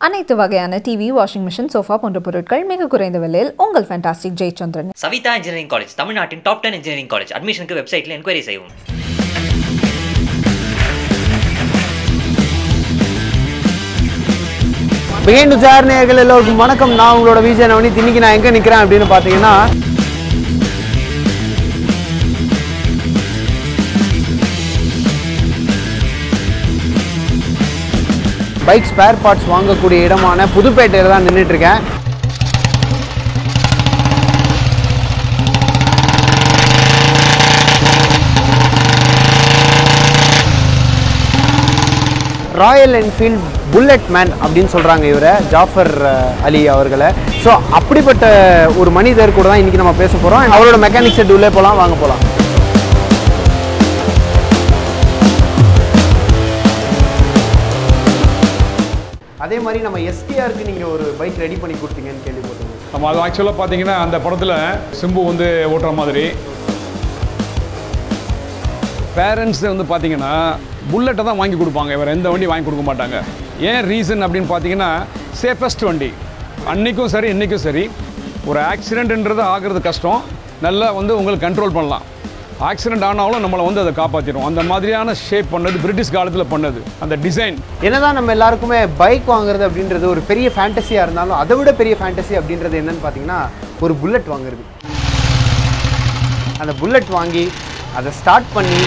அனைத்து வகையான TV washing machine sofa போன்ற பொருட்கள் மிக குறைந்த விலையில் உங்கள் fantastic Jayachandran Savitha engineering college தமிழ்நாட்டின் டாப் டென் இன்ஜினியரிங் காலேஜ் அட்மிஷனுக்கு வெப்சைட்டில் என்கொயரி செய்யவும் பிகைண்ட் சார் நேயர்கள் எல்லோருக்கும் வணக்கம் நான் உங்களோட விஜய் நவனி இன்னைக்கு நான் எங்கே நிற்கிறேன் அப்படின்னு பார்த்தீங்கன்னா பைக் ஸ்பேர் பார்ட்ஸ் வாங்கக்கூடிய இடமான புதுப்பேட்டையில் தான் நின்றுட்டு இருக்கேன் ராயல் என்ஃபீல்ட் புல்லட் மேன் அப்படின்னு சொல்கிறாங்க இவரை ஜாஃபர் அஹ், அலி அவர்களை ஸோ அப்படிப்பட்ட ஒரு மனிதர் கூட தான் இன்றைக்கி நம்ம பேச போகிறோம் அவரோட மெக்கானிக் செட் உள்ளே போகலாம் வாங்க போகலாம் அதே மாதிரி நம்ம எஸ்டிஆருக்கு நீங்கள் ஒரு பைக் ரெடி பண்ணி கொடுத்தீங்கன்னு கேள்விப்பட்டோம் நம்ம அது ஆக்சுவலாக பார்த்தீங்கன்னா அந்த படத்தில் சிம்பு வந்து ஓட்டுற மாதிரி பேரண்ட்ஸ் வந்து பார்த்தீங்கன்னா புல்லட்டை தான் வாங்கி கொடுப்பாங்க வேறு எந்த வண்டி வாங்கி கொடுக்க மாட்டாங்க ஏன் ரீசன் அப்படின்னு பார்த்தீங்கன்னா சேஃபஸ்ட் வண்டி அன்றைக்கும் சரி இன்றைக்கும் சரி ஒரு ஆக்சிடென்ட்ன்றது ஆகிறது கஷ்டம் நல்லா வந்து உங்களுக்கு கண்ட்ரோல் பண்ணலாம் ஆக்சிடென்ட் ஆனாலும் நம்மளை வந்து அதை காப்பாற்றிடும் அந்த மாதிரியான ஷேப் பண்ணது பிரிட்டிஷ் காலத்தில் பண்ணது அந்த டிசைன் என்னதான் நம்ம எல்லாருக்குமே பைக் வாங்குறது அப்படின்றது ஒரு பெரிய ஃபேண்டசியாக இருந்தாலும் அதை விட பெரிய ஃபேண்டசி அப்படின்றது என்னன்னு பார்த்தீங்கன்னா ஒரு புல்லட் வாங்குறது அந்த புல்லட் வாங்கி அதை ஸ்டார்ட் பண்ணி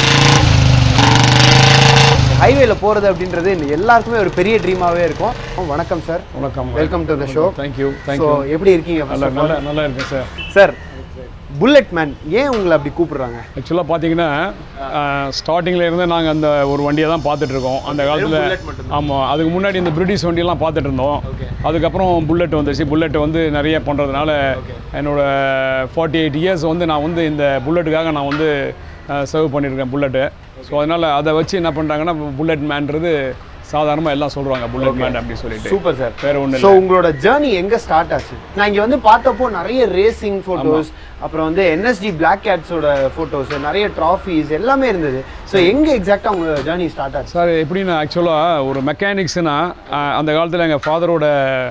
ஹைவேல போகிறது அப்படின்றது எல்லாருக்குமே ஒரு பெரிய ட்ரீமாகவே இருக்கும் வணக்கம் சார் வணக்கம் welcome to the show thank you so thank you எப்படி இருக்கீங்க நல்லா நல்லா நல்லா இருக்கேன் சார் சார் புல்லட் மேன் ஏன் உங்களை அப்படி கூப்பிடுறாங்க ஆக்சுவலாக பார்த்தீங்கன்னா ஸ்டார்டிங்கில் இருந்து நாங்கள் அந்த ஒரு வண்டியை தான் பார்த்துட்டு இருக்கோம் அந்த காலத்தில் ஆமாம் அதுக்கு முன்னாடி இந்த பிரிட்டிஷ் வண்டியெல்லாம் பார்த்துட்டு இருந்தோம் அதுக்கப்புறம் புல்லட் வந்துச்சு புல்லட் வந்து நிறைய பண்ணுறதுனால என்னோட ஃபார்ட்டி எயிட் இயர்ஸ் வந்து நான் வந்து இந்த புல்லட்டுக்காக நான் வந்து சர்வ் பண்ணியிருக்கேன் புல்லட்டு ஸோ அதனால் அதை வச்சு என்ன பண்ணுறாங்கன்னா புல்லட் மேன்றது சாதாரணமாக எல்லாம் சொல்கிறாங்க புல்லட் மேன் அப்படின்னு சொல்லிட்டு சூப்பர் சார் வேற ஒன்றும் ஸோ இல்லை உங்களோட ஜேர்னி எங்க ஸ்டார்ட் ஆச்சு நான் இங்க வந்து பார்த்தப்போ நிறைய ரேசிங் ஃபோட்டோஸ் அப்புறம் வந்து என்எஸ்டி பிளாக் கேட்ஸோட ஃபோட்டோஸ் நிறைய ட்ராஃபீஸ் எல்லாமே இருந்தது ஸோ எங்க எக்ஸாக்டா உங்க ஜேர்னி ஸ்டார்ட் ஆச்சு சார் எப்படின்னா ஆக்சுவலாக ஒரு மெக்கானிக்ஸ்னா அந்த காலத்தில் எங்கள் ஃபாதரோட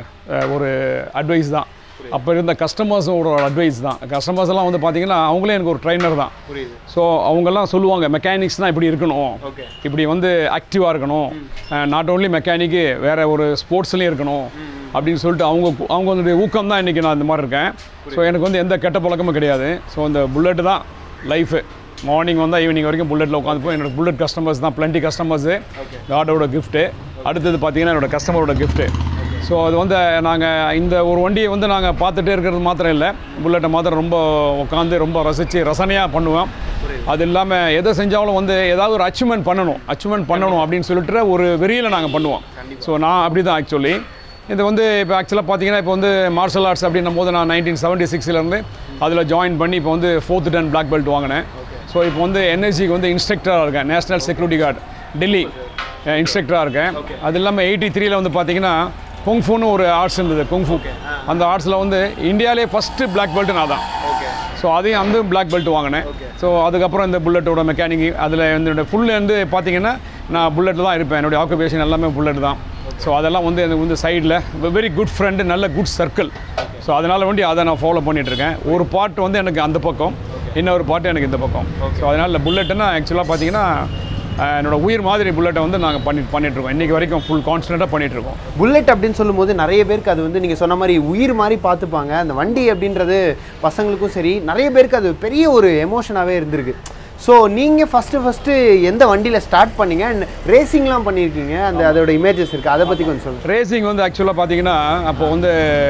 ஒரு அட்வைஸ் தான் அப்போ இருந்த கஸ்டமர்ஸோட அட்வைஸ் தான் கஸ்டமர்ஸ் எல்லாம் வந்து பார்த்தீங்கன்னா அவங்களே எனக்கு ஒரு ட்ரைனர் தான் ஸோ அவங்கெல்லாம் சொல்லுவாங்க மெக்கானிக்ஸ்னால் இப்படி இருக்கணும் இப்படி வந்து ஆக்டிவாக இருக்கணும் நாட் ஓன்லி மெக்கானிக்கு வேறு ஒரு ஸ்போர்ட்ஸ்லேயும் இருக்கணும் அப்படின்னு சொல்லிட்டு அவங்க அவங்களுடைய ஊக்கம் தான் இன்றைக்கி நான் இந்த மாதிரி இருக்கேன் ஸோ எனக்கு வந்து எந்த கெட்ட பழக்கமும் கிடையாது ஸோ இந்த புல்லட்டு தான் லைஃபு மார்னிங் வந்தால் ஈவினிங் வரைக்கும் புல்லட்டில் உட்காந்து போய் என்னோட புல்லட் கஸ்டமர்ஸ் தான் பிளண்டி கஸ்டமர்ஸு காடோட கிஃப்ட்டு அடுத்தது பார்த்தீங்கன்னா என்னோட கஸ்டமரோட கிஃப்ட்டு ஸோ அது வந்து நாங்கள் இந்த ஒரு வண்டியை வந்து நாங்கள் பார்த்துட்டே இருக்கிறது மாத்திரம் இல்லை புல்லட்டை மாத்திரம் ரொம்ப உட்காந்து ரொம்ப ரசித்து ரசனையாக பண்ணுவேன் அது இல்லாமல் எதை செஞ்சாலும் வந்து ஏதாவது ஒரு அச்சீவ்மெண்ட் பண்ணணும் அச்சீவ்மெண்ட் பண்ணணும் அப்படின்னு சொல்லிட்டு ஒரு வெறியில் நாங்கள் பண்ணுவோம் ஸோ நான் அப்படி தான் ஆக்சுவலி இது வந்து இப்போ ஆக்சுவலாக பார்த்தீங்கன்னா இப்போ வந்து மார்ஷல் ஆர்ட்ஸ் அப்படின்னும் போது நான் நைன்டீன் செவன்ட்டி சிக்ஸ்லேருந்து அதில் ஜாயின் பண்ணி இப்போ வந்து ஃபோர்த் டன் பிளாக் பெல்ட் வாங்கினேன் ஸோ இப்போ வந்து என்எஸ்சிக்கு வந்து இன்ஸ்ட்ரக்டராக இருக்கேன் நேஷனல் செக்யூரிட்டி கார்டு டெல்லி இன்ஸ்ட்ரக்டராக இருக்கேன் அது இல்லாமல் எயிட்டி த்ரீல வந்து பார்த்தீங்கன்னா குங்ஃபுன்னு ஒரு ஆர்ட்ஸ் இருந்தது குங்ஃபு அந்த ஆர்ட்ஸில் வந்து இந்தியாவிலே ஃபஸ்ட்டு பிளாக் பெல்ட் நான் தான் ஸோ அதையும் வந்து பிளாக் பெல்ட் வாங்கினேன் ஸோ அதுக்கப்புறம் இந்த புல்லட்டோட மெக்கானிக் அதில் என்னோட ஃபுல் வந்து பார்த்தீங்கன்னா நான் புல்லட்டில் தான் இருப்பேன் என்னுடைய ஆக்குபேஷன் எல்லாமே புல்லட் தான் ஸோ அதெல்லாம் வந்து எனக்கு வந்து சைடில் வெரி குட் ஃப்ரெண்டு நல்ல குட் சர்க்கிள் ஸோ அதனால் வேண்டி அதை நான் ஃபாலோ பண்ணிகிட்ருக்கேன் ஒரு பார்ட் வந்து எனக்கு அந்த பக்கம் இன்னொரு பார்ட் எனக்கு இந்த பக்கம் ஸோ அதனால் புல்லட்டுன்னா ஆக்சுவலாக பார்த்தீங்கன்னா அஹ், என்னோட உயிர் மாதிரி புல்லட்டை வந்து நாங்கள் பண்ணி பண்ணிகிட்ருக்கோம் இன்றைக்கி வரைக்கும் ஃபுல் கான்ஸ்டண்ட்டாக பண்ணிகிட்ருக்கோம் புல்லட் அப்படின்னு சொல்லும்போது நிறைய பேருக்கு அது வந்து நீங்கள் சொன்ன மாதிரி உயிர் மாதிரி பார்த்துப்பாங்க அந்த வண்டி அப்படின்றது பசங்களுக்கும் சரி நிறைய பேருக்கு அது பெரிய ஒரு எமோஷனாகவே இருந்திருக்கு ஸோ நீங்கள் ஃபஸ்ட்டு ஃபஸ்ட்டு எந்த வண்டியில் ஸ்டார்ட் பண்ணீங்க அண்ட் ரேசிங்லாம் பண்ணியிருக்கீங்க அந்த அதோட இமேஜஸ் இருக்குது அதை பற்றி கொஞ்சம் சொல்லுங்கள் ரேசிங் வந்து ஆக்சுவலாக பார்த்தீங்கன்னா அப்போ வந்து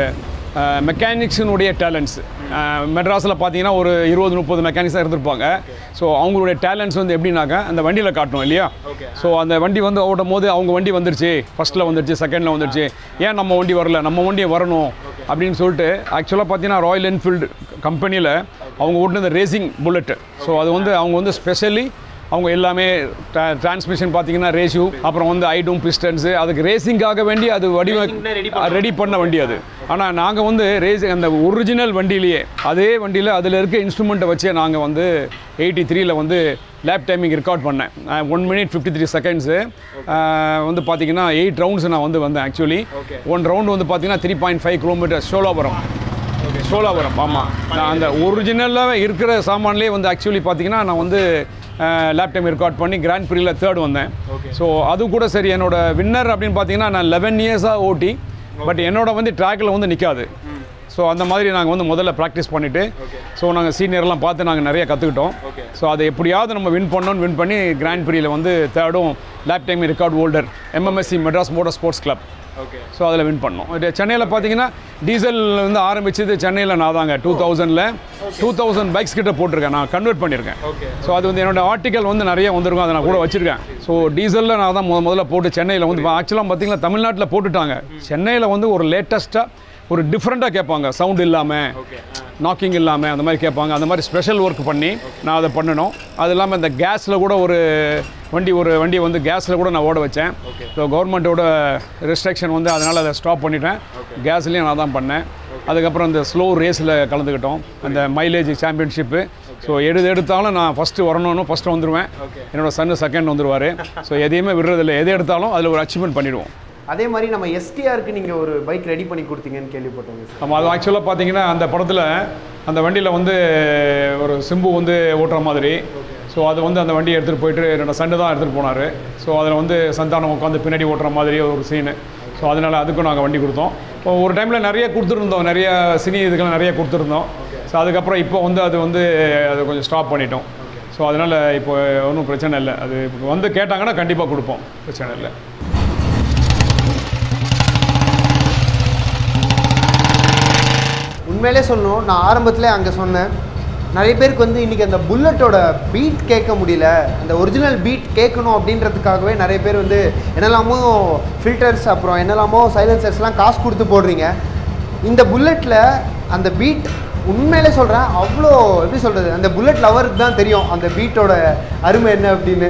மெக்கானிக்ஸினுடைய டேலண்ட்ஸ் மெட்ராஸில் பார்த்தீங்கன்னா ஒரு இருபது முப்பது மெக்கானிக்ஸ் தான் இருந்திருப்பாங்க ஸோ அவங்களுடைய டேலண்ட்ஸ் வந்து எப்படின்னாக்கா அந்த வண்டியில் காட்டணும் இல்லையா ஸோ அந்த வண்டி வந்து ஓட்டும் போது அவங்க வண்டி வந்துருச்சு ஃபஸ்ட்டில் வந்துருச்சு செகண்டில் வந்துருச்சு ஏன் நம்ம வண்டி வரல நம்ம வண்டியை வரணும் அப்படின்னு சொல்லிட்டு ஆக்சுவலாக பார்த்தீங்கன்னா ராயல் என்ஃபீல்டு கம்பெனியில் அவங்க ஓட்டுனது ரேசிங் புல்லட்டு ஸோ அது வந்து அவங்க வந்து ஸ்பெஷலி அவங்க எல்லாமே டிரான்ஸ்மிஷன் பார்த்தீங்கன்னா ரேஷியூ அப்புறம் வந்து ஐடும் பிஸ்டன்ஸு அதுக்கு ரேசிங்காக வேண்டி அது வடிவ ரெடி பண்ண வண்டி அது ஆனால் நாங்கள் வந்து ரேஸ் அந்த ஒரிஜினல் வண்டியிலேயே அதே வண்டியில் அதில் இருக்க இன்ஸ்ட்ருமெண்ட்டை வச்சே நாங்கள் வந்து எயிட்டி த்ரீல வந்து லேப் டைமிங் ரெக்கார்ட் பண்ணேன் one minute fifty three seconds வந்து பார்த்தீங்கன்னா எயிட் ரவுண்ட்ஸ் நான் வந்து வந்தேன் ஆக்சுவலி ஒன் ரவுண்டு வந்து பார்த்தீங்கன்னா three point five kilometre Cholapuram Cholapuram ஆமாம் நான் அந்த ஒரிஜினலாக இருக்கிற சாமான்லேயே வந்து ஆக்சுவலி பார்த்தீங்கன்னா நான் வந்து லேப் டைம் ரெக்கார்ட் பண்ணி கிராண்ட் ப்ரீல தேர்ட் வந்தேன் ஸோ அது கூட சரி என்னோட வின்னர் அப்படின்னு பார்த்தீங்கன்னா நான் லெவன் இயர்ஸாக ஓட்டி பட் என்னோட வந்து ட்ராக்கில் வந்து நிற்காது ஸோ அந்த மாதிரி நாங்கள் வந்து முதல்ல ப்ராக்டிஸ் பண்ணிவிட்டு ஸோ நாங்கள் சீனியர்லாம் பார்த்து நாங்கள் நிறைய கற்றுக்கிட்டோம் ஸோ அதை எப்படியாவது நம்ம வின் பண்ணோன்னு வின் பண்ணி கிராண்ட் ப்ரீல வந்து தேர்டும் lap time record holder MMSC Madras motor sports club so அதில் வின் பண்ணோம் இது சென்னையில் பார்த்தீங்கன்னா டீசல் வந்து ஆரம்பிச்சது சென்னையில் நான் தாங்க டூ தௌசண்டில் டூ தௌசண்ட் பைக்ஸ் கிட்ட போட்டிருக்கேன் நான் கன்வெர்ட் பண்ணியிருக்கேன் ஸோ அது வந்து என்னோட ஆர்டிக்கல் வந்து நிறைய வந்திருக்கும் அதை நான் கூட வச்சிருக்கேன் ஸோ டீசலில் நான் தான் முத முதல்ல போட்டு சென்னையில் வந்து ஆக்சுவலாக பார்த்தீங்கன்னா தமிழ்நாட்டில் போட்டுட்டாங்க சென்னையில் வந்து ஒரு லேட்டஸ்ட்டாக ஒரு டிஃப்ரெண்ட்டாக கேட்பாங்க சவுண்ட் இல்லாமல் நாக்கிங் இல்லாமல் அந்த மாதிரி கேட்பாங்க அந்த மாதிரி ஸ்பெஷல் ஒர்க் பண்ணி நான் அதை பண்ணணும் அது இல்லாமல் இந்த கேஸில் கூட ஒரு வண்டி ஒரு வண்டியை வந்து கேஸில் கூட நான் ஓட வச்சேன் ஸோ கவர்மெண்ட்டோட ரெஸ்ட்ரிக்ஷன் வந்து அதனால் அதை ஸ்டாப் பண்ணிட்டேன் கேஸ்லேயும் நான் தான் பண்ணேன் அதுக்கப்புறம் இந்த ஸ்லோ ரேஸில் கலந்துக்கிட்டோம் அந்த மைலேஜ் சாம்பியன்ஷிப்பு ஸோ எது எடுத்தாலும் நான் ஃபஸ்ட்டு வரணும்னு ஃபஸ்ட்டு வந்துடுவேன் என்னோட சன்னு செகண்ட் வந்துடுவார் ஸோ எதையுமே விடுறதில்ல எது எடுத்தாலும் அதில் ஒரு அச்சீவ்மெண்ட் பண்ணிடுவோம் அதே மாதிரி நம்ம எஸ்டிஆருக்கு நீங்கள் ஒரு பைக் ரெடி பண்ணி கொடுத்தீங்கன்னு கேள்விப்பட்டோங்க சார் ஆமாம் அது ஆக்சுவலாக பார்த்தீங்கன்னா அந்த படத்தில் அந்த வண்டியில் வந்து ஒரு சிம்பு வந்து ஓட்டுற மாதிரி ஸோ அது வந்து அந்த வண்டியை எடுத்துகிட்டு போயிட்டு என்னோட சண்டு தான் எடுத்துகிட்டு போனார் ஸோ அதில் வந்து சந்தானம் உட்காந்து பின்னாடி ஓட்டுற மாதிரி ஒரு சீனு ஸோ அதனால் அதுக்கும் நாங்கள் வண்டி கொடுத்தோம் இப்போ ஒரு டைமில் நிறைய கொடுத்துருந்தோம் நிறைய சினி இதுக்கெல்லாம் நிறைய கொடுத்துருந்தோம் ஸோ அதுக்கப்புறம் இப்போ வந்து அது வந்து அது கொஞ்சம் ஸ்டாப் பண்ணிட்டோம் ஸோ அதனால் இப்போ ஒன்றும் பிரச்சனை இல்லை அது இப்போ வந்து கேட்டாங்கன்னா கண்டிப்பாக கொடுப்போம் பிரச்சனை இல்லை உண்மையிலே சொல்லணும் நான் ஆரம்பத்திலே அங்கே சொன்னேன் நிறைய பேருக்கு வந்து இன்றைக்கி அந்த புல்லட்டோட பீட் கேட்க முடியல அந்த ஒரிஜினல் பீட் கேட்கணும் அப்படின்றதுக்காகவே நிறைய பேர் வந்து என்னெல்லாமோ ஃபில்டர்ஸ் அப்புறம் என்னெல்லாமோ சைலன்சர்ஸ்லாம் காசு கொடுத்து போடுறீங்க இந்த புல்லட்டில் அந்த பீட் உண்மையிலே சொல்கிறேன் அவ்வளோ எப்படி சொல்கிறது அந்த புல்லட் லவருக்கு தான் தெரியும் அந்த பீட்டோட அருமை என்ன அப்படின்னு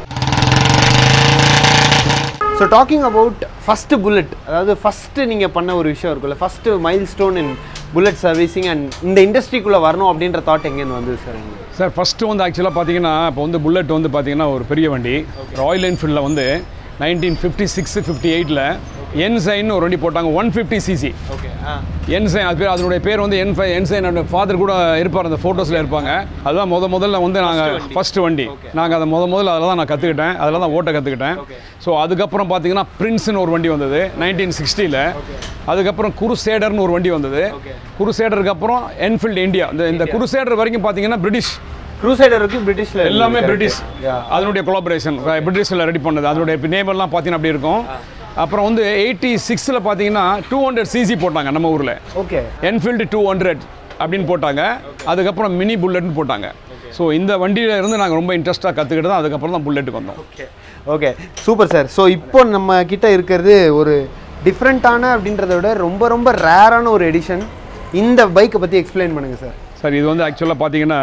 so talking about first bullet அதாவது ஃபஸ்ட்டு நீங்கள் பண்ண ஒரு விஷயம் இருக்குல்ல first milestone in bullet servicing and இந்த இண்டஸ்ட்ரிக்குள்ளே வரணும் அப்படின்ற தாட் எங்கேருந்து வந்தது சார் உங்களுக்கு சார் ஃபஸ்ட்டு வந்து ஆக்சுவலாக பார்த்தீங்கன்னா இப்போ வந்து புல்லட் வந்து பார்த்தீங்கன்னா ஒரு பெரிய வண்டி ராயல் என்ஃபீல்டில் வந்து நைன்டீன் ஃபிஃப்டி சிக்ஸ் ஃபிஃப்டி எயிட்டில் என்சைன்னு ஒரு வண்டி போட்டாங்க ஒன் ஃபிஃப்டி சிசி ஓகே ஆ என்சைன் அது பேர் அதனுடைய பேர் வந்து என் என்சைன் என்னோட ஃபாதர் கூட இருப்பார் அந்த ஃபோட்டோஸில் இருப்பாங்க அதுதான் முத முதல்ல வந்து நாங்கள் ஃபஸ்ட்டு வண்டி நாங்கள் அதை முத முதல்ல அதில் தான் நான் கற்றுக்கிட்டேன் அதில் தான் ஓட்ட கற்றுக்கிட்டேன் ஸோ அதுக்கப்புறம் பார்த்தீங்கன்னா பிரின்ஸ்னு ஒரு வண்டி வந்தது நைன்டீன் சிக்ஸ்டியில் அதுக்கப்புறம் குருசேடர்னு ஒரு வண்டி வந்தது குருசேடருக்கு அப்புறம் என்ஃபீல்டு இந்தியா இந்த இந்த குருசேடர் வரைக்கும் பார்த்தீங்கன்னா பிரிட்டிஷ் க்ரூசைடருக்கு பிரிட்டிஷில் எல்லாமே பிரிட்டிஷ் அதனுடைய கொலாபரேஷன் பிரிட்டிஷில் ரெடி பண்ணது அதனுடைய நேம் எல்லாம் பார்த்தீங்கன்னா அப்படி இருக்கும் அப்புறம் வந்து எயிட்டி சிக்ஸில் பார்த்தீங்கன்னா டூ ஹண்ட்ரட் சிசி போட்டாங்க நம்ம ஊரில் ஓகே என்ஃபீல்டு டூ ஹண்ட்ரட் அப்படின்னு போட்டாங்க அதுக்கப்புறம் மினி புல்லட்னு போட்டாங்க ஸோ இந்த வண்டியில இருந்து நாங்கள் ரொம்ப இன்ட்ரெஸ்ட்டாக கற்றுக்கிட்டு தான் அதுக்கப்புறம் தான் புல்லட்டுக்கு வந்தோம் okay okay super sir so இப்போ நம்ம கிட்ட இருக்கிறது ஒரு டிஃப்ரெண்ட்டான அப்படின்றத விட ரொம்ப ரொம்ப ரேரான ஒரு எடிஷன் இந்த பைக்கை பற்றி எக்ஸ்பிளைன் பண்ணுங்கள் சார் சார் இது வந்து ஆக்சுவலாக பார்த்தீங்கன்னா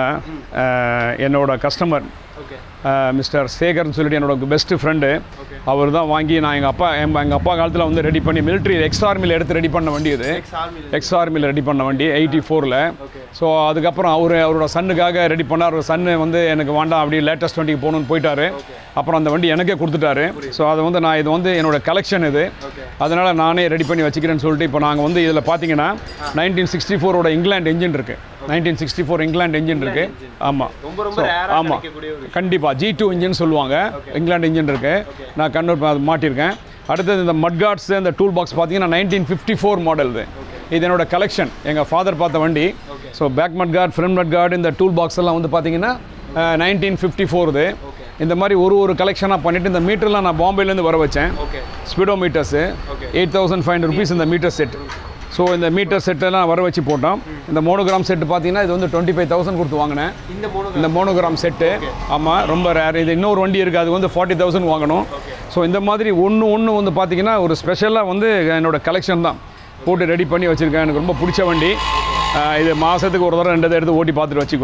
அஹ், என்னோட கஸ்டமர் மிஸ்டர் சேகர்னு சொல்லிட்டு என்னோட பெஸ்ட் ஃப்ரெண்டு அவர் தான் வாங்கி நான் எங்கள் அப்பா எங்கள் அப்பா காலத்தில் வந்து ரெடி பண்ணி மிலிட்ரி எக்ஸ் ஆர்மியில் எடுத்து ரெடி பண்ண வண்டி இது எக்ஸ் ஆர்மியில் ரெடி பண்ண வண்டி எயிட்டி ஃபோரில் ஸோ அதுக்கப்புறம் அவர் அவரோட சன்னுக்காக ரெடி பண்ணார் அவர் சன்னு வந்து எனக்கு வேண்டாம் அப்படி லேட்டஸ்ட் வண்டிக்கு போகணுன்னு போயிட்டாரு அப்புறம் அந்த வண்டி எனக்கே கொடுத்துட்டாரு ஸோ அது வந்து நான் இது வந்து என்னோட கலெக்ஷன் இது அதனால் நானே ரெடி பண்ணி வச்சுக்கிறேன்னு சொல்லிட்டு இப்போ நாங்கள் வந்து இதில் பார்த்தீங்கன்னா நைன்டீன் சிக்ஸ்டி ஃபோரோட இங்கிலாந்து என்ஜின் இருக்குது nineteen sixty four England engine இருக்குது ஆமாம் ரொம்ப ரொம்ப So, ரேராக ஆமாம் கண்டிப்பாக ஜி டூ இன்ஜின் சொல்லுவாங்க இங்கிலாந்து இன்ஜின் இருக்கு நான் கன்வெர்ட் அது மாட்டியிருக்கேன் அடுத்தது இந்த மட்கார்ட்ஸ் இந்த டூல் பாக்ஸ் பார்த்தீங்கன்னா நைன்டீன் ஃபிஃப்டி ஃபோர் மாடல் இது இது என்னோட கலெக்ஷன் எங்கள் ஃபாதர் பார்த்த வண்டி so back mudguard front mudguard இந்த டூல் பாக்ஸ் எல்லாம் வந்து பார்த்தீங்கன்னா நைன்டீன் ஃபிஃப்டி ஃபோர் இது இந்த மாதிரி ஒரு ஒரு கலெக்ஷனாக பண்ணிவிட்டு இந்த மீட்டர்லாம் நான் பாம்பேலேருந்து வர வச்சேன் speedometers eight thousand five hundred rupees இந்த மீட்டர் செட் ஸோ இந்த மீட்டர் செட்டெல்லாம் வர வச்சு போட்டோம் இந்த மோனோகிராம் செட்டு பார்த்தீங்கன்னா இது வந்து டுவெண்ட்டி ஃபைவ் தௌசண்ட் கொடுத்து வாங்கினேன் இந்த மூணு இந்த மோனோகிராம் செட்டு ஆமாம் ரொம்ப ரேர் இது இன்னொரு வண்டி இருக்குது அது வந்து ஃபார்ட்டி தௌசண்ட் வாங்கணும் ஸோ இந்த மாதிரி ஒன்று ஒன்று வந்து பார்த்தீங்கன்னா ஒரு ஸ்பெஷலாக வந்து என்னோட கலெக்ஷன் தான் போட்டு ரெடி பண்ணி வச்சுருக்கேன் எனக்கு ரொம்ப பிடிச்ச வண்டி ஆஹ் இது மாதத்துக்கு ஒரு தடவை ரெண்டு தடவை எடுத்து ஓட்டி பார்த்துட்டு வச்சுக்குவேன்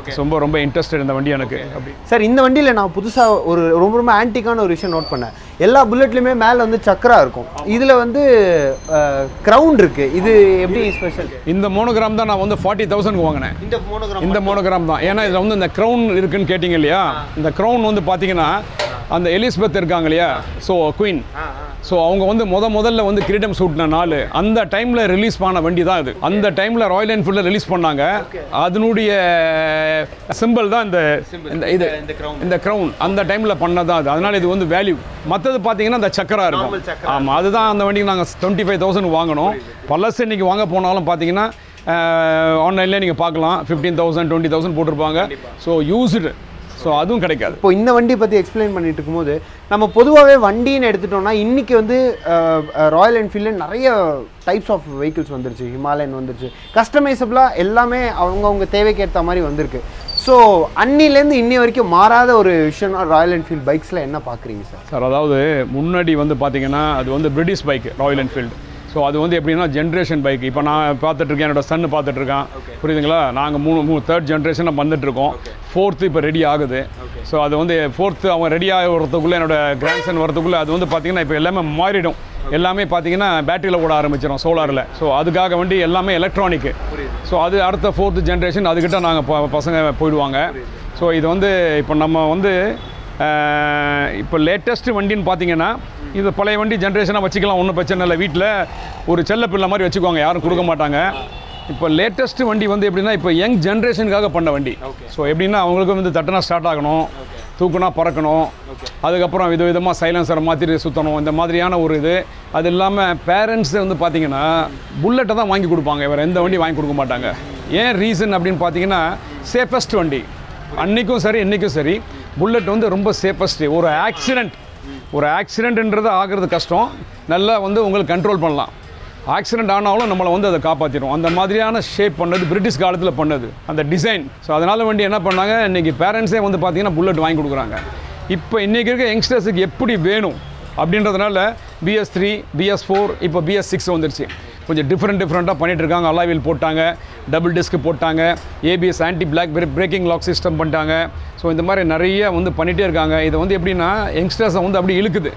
ரொம்ப ரொம்ப இன்ட்ரெஸ்டட் இந்த வண்டி எனக்கு அப்படி சார் இந்த வண்டியில் நான் புதுசாக ஒரு ரொம்ப ரொம்ப ஆன்டிக்கான ஒரு விஷயம் நோட் பண்ணேன் எல்லா புல்லட்லையுமே மேலே வந்து சக்கரா இருக்கும் இதில் வந்து க்ரௌண்ட் இருக்குது இது எப்படி ஸ்பெஷல் இந்த மோனோகிராம் தான் நான் வந்து ஃபார்ட்டி தௌசண்ட்க்கு வாங்கினேன் இந்த மோனோகிராம் இந்த மோனோகிராம் தான் ஏன்னா இதில் வந்து இந்த க்ரௌன் இருக்குன்னு கேட்டிங்க இல்லையா இந்த க்ரௌன் வந்து பார்த்தீங்கன்னா அந்த எலிசபெத் இருக்காங்க இல்லையா ஸோ குயின் ஸோ அவங்க வந்து முத முதல்ல வந்து கிரீடம் சூட்டின நாள் அந்த டைமில் ரிலீஸ் பண்ண வண்டி தான் இது அந்த டைமில் ராயல் என்ஃபீல்டில் ரிலீஸ் பண்ணாங்க அதனுடைய சிம்பிள் தான் இந்த இந்த இது இந்த க்ரௌன் அந்த டைமில் பண்ணதான் அது அதனால இது வந்து வேல்யூ மற்றது பார்த்தீங்கன்னா இந்த சக்கரா இருக்கும் ஆமாம் அதுதான் அந்த வண்டிக்கு நாங்கள் டுவெண்ட்டி ஃபைவ் தௌசண்ட் வாங்கினோம் பழசு இன்னைக்கு வாங்க போனாலும் பார்த்தீங்கன்னா ஆன்லைன்லேயே நீங்கள் பார்க்கலாம் ஃபிஃப்டீன் தௌசண்ட் டுவெண்ட்டி தௌசண்ட் போட்டிருப்பாங்க ஸோ யூஸ்டு ஸோ அதுவும் கிடைக்காது இப்போ இந்த வண்டி பற்றி எக்ஸ்பிளைன் பண்ணிட்டு இருக்கும்போது நம்ம பொதுவாகவே வண்டின்னு எடுத்துட்டோம்னா இன்னைக்கு வந்து ராயல் என்ஃபீல்டில் நிறைய டைப்ஸ் ஆஃப் வெஹிக்கிள்ஸ் வந்துருச்சு ஹிமாலயன் வந்துருச்சு கஸ்டமைசபிளாக எல்லாமே அவங்கவுங்க தேவைக்கு ஏற்ற மாதிரி வந்திருக்கு ஸோ அன்னிலேருந்து இன்னி வரைக்கும் மாறாத ஒரு விஷயம் ராயல் என்ஃபீல்ட் பைக்ஸில் என்ன பார்க்குறீங்க சார் சார் அதாவது முன்னாடி வந்து பார்த்தீங்கன்னா அது வந்து British bike Royal Enfield so அது வந்து எப்படின்னா ஜென்ரேஷன் பைக் இப்போ நான் பார்த்துட்ருக்கேன் என்னோட சன்னு பார்த்துட்ருக்கான் புரியுதுங்களா நாங்கள் மூணு மூணு தேர்ட் ஜென்ரேஷன் நம்ம வந்துட்டுருக்கோம் ஃபோர்த்து இப்போ ரெடி ஆகுது ஸோ அது வந்து ஃபோர்த்து அவன் ரெடி ஆக வரதுக்குள்ளே என்னோட கிராண்ட்சன் வரதுக்குள்ளே அது வந்து பார்த்தீங்கன்னா இப்போ எல்லாமே மாறிடும் எல்லாமே பார்த்தீங்கன்னா பேட்டரியில் ஓட ஆரம்பிச்சிடும் சோலாரில் ஸோ அதுக்காக வண்டி எல்லாமே எலக்ட்ரானிக்கு ஸோ அது அடுத்த ஃபோர்த்து ஜென்ரேஷன் அதுக்கிட்ட நாங்கள் பசங்க போயிடுவாங்க ஸோ இது வந்து இப்போ நம்ம வந்து அஹ், இப்போ லேட்டஸ்ட் வண்டின்னு பார்த்தீங்கன்னா இது பழைய வண்டி ஜென்ரேஷனாக வச்சுக்கலாம் ஒன்றும் பிரச்சனை இல்லை வீட்டில் ஒரு செல்ல பிள்ளை மாதிரி வச்சுக்குவாங்க யாரும் கொடுக்க மாட்டாங்க இப்போ லேட்டஸ்ட் வண்டி வந்து எப்படின்னா இப்போ யங் ஜென்ரேஷனுக்காக பண்ண வண்டி ஸோ எப்படின்னா அவங்களுக்கு வந்து தட்டுனா ஸ்டார்ட் ஆகணும் தூக்குனா பறக்கணும் அதுக்கப்புறம் வித விதமாக சைலன்சரை மாற்றி சுற்றணும் இந்த மாதிரியான ஒரு இது அது இல்லாமல் பேரண்ட்ஸ் வந்து பார்த்தீங்கன்னா புல்லட்டை தான் வாங்கி கொடுப்பாங்க வேறு எந்த வண்டி வாங்கி கொடுக்க மாட்டாங்க ஏன் ரீசன் அப்படின்னு பார்த்தீங்கன்னா சேஃபஸ்ட் வண்டி அன்றைக்கும் சரி இன்றைக்கும் சரி புல்லட் வந்து ரொம்ப சேஃபஸ்ட்டு ஒரு ஆக்சிடெண்ட் ஒரு ஆக்சிடென்ட்ன்றது ஆகிறது கஷ்டம் நல்லா வந்து உங்களுக்கு கண்ட்ரோல் பண்ணலாம் ஆக்சிடென்ட் ஆனாலும் நம்மளை வந்து அதை காப்பாற்றிடும் அந்த மாதிரியான ஷேப் பண்ணது பிரிட்டிஷ் காலத்தில் பண்ணது அந்த டிசைன் ஸோ அதனால் வேண்டி என்ன பண்ணாங்க இன்றைக்கி பேரண்ட்ஸே வந்து பார்த்தீங்கன்னா புல்லட் வாங்கி கொடுக்குறாங்க இப்போ இன்றைக்கி இருக்க யங்ஸ்டர்ஸுக்கு எப்படி வேணும் அப்படின்றதுனால பிஎஸ் த்ரீ பிஎஸ் ஃபோர் இப்போ பிஎஸ் சிக்ஸ் வந்துருச்சு கொஞ்சம் டிஃப்ரெண்ட் டிஃப்ரெண்ட்டாக பண்ணிட்டு இருக்காங்க அலாவில் போட்டாங்க டபுள் டிஸ்க் போட்டாங்க ABS anti block braking lock system பண்ணிட்டாங்க ஸோ இந்த மாதிரி நிறைய வந்து பண்ணிகிட்டே இருக்காங்க இது வந்து எப்படின்னா யங்ஸ்டர்ஸை வந்து அப்படி இழுக்குது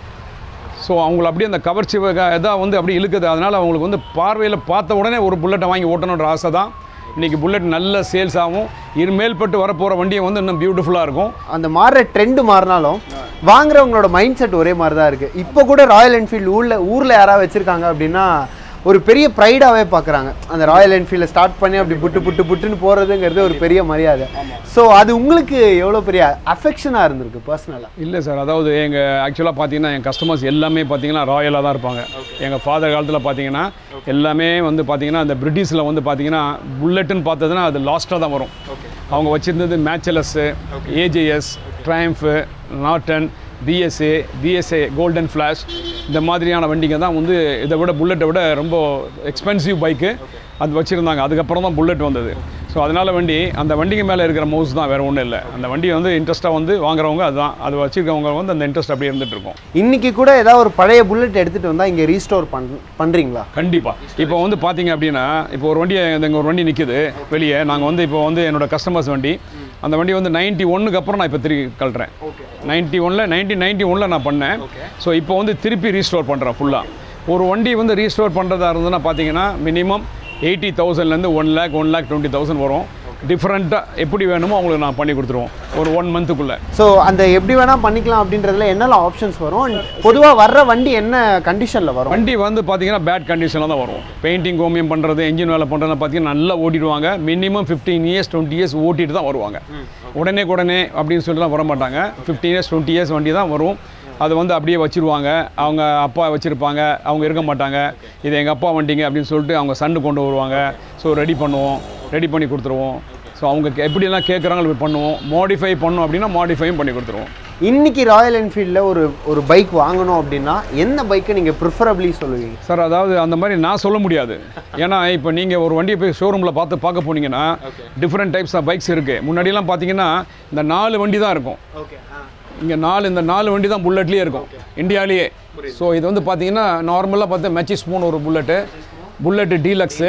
ஸோ அவங்கள அப்படியே அந்த கவர்ச்சி இதாக வந்து அப்படி இழுக்குது அதனால் அவங்களுக்கு வந்து பார்வையில் பார்த்த உடனே ஒரு புல்லட்டை வாங்கி ஓட்டணுன்ற ஆசை தான் இன்றைக்கி புல்லட் நல்ல சேல்ஸ் ஆகும் இரு மேல்பட்டு வரப்போகிற வண்டியை வந்து இன்னும் பியூட்டிஃபுல்லாக இருக்கும் அந்த மாறுற ட்ரெண்ட் மாறினாலும் வாங்குறவங்களோட மைண்ட் செட் ஒரே மாதிரி தான் இருக்குது இப்போ கூட ராயல் என்ஃபீல்டு ஊரில் ஊரில் யாராவது வச்சுருக்காங்க அப்படின்னா ஒரு பெரிய ப்ரைடாகவே பார்க்குறாங்க அந்த ராயல் என்ஃபீல்டை ஸ்டார்ட் பண்ணி அப்படி புட்டு புட்டு புட்டுன்னு போகிறதுங்கிறது ஒரு பெரிய மரியாதை ஸோ அது உங்களுக்கு எவ்வளோ பெரிய அஃபெக்ஷனாக இருந்திருக்கு பர்சனலாக இல்லை சார் அதாவது எங்கள் ஆக்சுவலாக பார்த்தீங்கன்னா என் கஸ்டமர்ஸ் எல்லாமே பார்த்தீங்கன்னா ராயலாக தான் இருப்பாங்க எங்கள் ஃபாதர் காலத்தில் பார்த்தீங்கன்னா எல்லாமே வந்து பார்த்தீங்கன்னா அந்த பிரிட்டிஷில் வந்து பார்த்தீங்கன்னா புல்லட்டுன்னு பார்த்ததுன்னா அது லாஸ்ட்டாக தான் வரும் அவங்க வச்சுருந்தது Matchless AJS Triumph Norton BSA BSA golden flash இந்த மாதிரியான வண்டிங்க தான் வந்து இதை விட புல்லட்டை விட ரொம்ப எக்ஸ்பென்சிவ் பைக்கு அது வச்சுருந்தாங்க அதுக்கப்புறம் தான் புல்லட் வந்தது ஸோ அதனால் வண்டி அந்த வண்டிக்கு மேலே இருக்கிற மவுஸ் தான் வேறு ஒன்றும் இல்லை அந்த வண்டி வந்து இன்ட்ரெஸ்ட்டாக வந்து வாங்குறவங்க அதுதான் அது வச்சுருக்கவங்க வந்து அந்த இன்ட்ரெஸ்ட் அப்படியே இருந்துட்டு இருக்கும் இன்னைக்கு கூட ஏதாவது ஒரு பழைய புல்லட் எடுத்துகிட்டு வந்தால் இங்கே ரீஸ்டோர் பண் பண்ணுறீங்களா கண்டிப்பாக இப்போ வந்து பார்த்தீங்க அப்படின்னா இப்போ ஒரு வண்டி இங்கே ஒரு வண்டி நிற்குது வெளியே நாங்கள் வந்து இப்போ வந்து என்னோட கஸ்டமர்ஸ் வண்டி அந்த வண்டி வந்து நைன்ட்டி ஒன்னுக்கு அப்புறம் நான் இப்போ திருப்பி கழட்டுறேன் நைன்ட்டி ஒனில் நைன்டீன் நைன்ட்டி ஒனில் நான் பண்ணேன் ஸோ இப்போ வந்து திருப்பி ரீஸ்டோர் பண்ணுறேன் ஃபுல்லாக ஒரு வண்டி வந்து ரீஸ்டோர் பண்ணுறதா இருந்ததுன்னா பார்த்தீங்கன்னா மினிமம் எயிட்டி தௌசண்ட்லேருந்து one lakh one lakh twenty thousand வரும் டிஃப்ரெண்ட்டாக எப்படி வேணுமோ அவங்களுக்கு நான் பண்ணி கொடுத்துருவோம் ஒரு ஒன் மந்த்துக்குள்ளே ஸோ அந்த எப்படி வேணால் பண்ணிக்கலாம் அப்படின்றதுல என்னெல்லாம் ஆப்ஷன்ஸ் வரும் பொதுவாக வர்ற வண்டி என்ன கண்டிஷனில் வரும் வண்டி வந்து பார்த்தீங்கன்னா பேட் கண்டிஷனில் தான் வரும் பெயிண்டிங் கோமியம் பண்ணுறது என்ஜின் வேலை பண்ணுறது பார்த்தீங்கன்னா நல்லா ஓட்டிடுவாங்க minimum fifteen years twenty years ஓட்டிட்டு தான் வருவாங்க உடனே உடனே அப்படின்னு சொல்லிலாம் வர மாட்டாங்க ஃபிஃப்டீன் இயர்ஸ் டுவெண்ட்டி இயர்ஸ் வண்டி தான் வரும் அது வந்து அப்படியே வச்சிருவாங்க அவங்க அப்பா வச்சுருப்பாங்க அவங்க இருக்க மாட்டாங்க இது எங்கள் அப்பா வண்டிங்க அப்படின்னு சொல்லிட்டு அவங்க சன்னு கொண்டு வருவாங்க ஸோ ரெடி பண்ணுவோம் ரெடி பண்ணி கொடுத்துருவோம் ஸோ அவங்க கே- எப்படியெல்லாம் கேட்குறாங்களோ இப்படி பண்ணுவோம் மாடிஃபை பண்ணோம் அப்படின்னா மாடிஃபையும் பண்ணி கொடுத்துருவோம் இன்னைக்கு ராயல் என்ஃபீல்டில் ஒரு ஒரு பைக் வாங்கணும் அப்படின்னா எந்த பைக்கை நீங்கள் ப்ரிஃபரபிளி சொல்லுவீங்க சார் அதாவது அந்த மாதிரி நான் சொல்ல முடியாது ஏன்னா இப்போ நீங்கள் ஒரு வண்டியை போய் ஷோரூமில் பார்த்து பார்க்க போனீங்கன்னா டிஃப்ரெண்ட் டைப்ஸ் ஆஃப் பைக்ஸ் இருக்குது முன்னாடிலாம் பார்த்தீங்கன்னா இந்த நாலு வண்டி தான் இருக்கும் இங்கே நாலு இந்த நாலு வண்டி தான் புல்லட்லேயே இருக்கும் இந்தியாவிலேயே ஸோ இது வந்து பார்த்தீங்கன்னா நார்மலாக பார்த்தா மெச்சி ஸ்பூன் ஒரு bullet bullet deluxe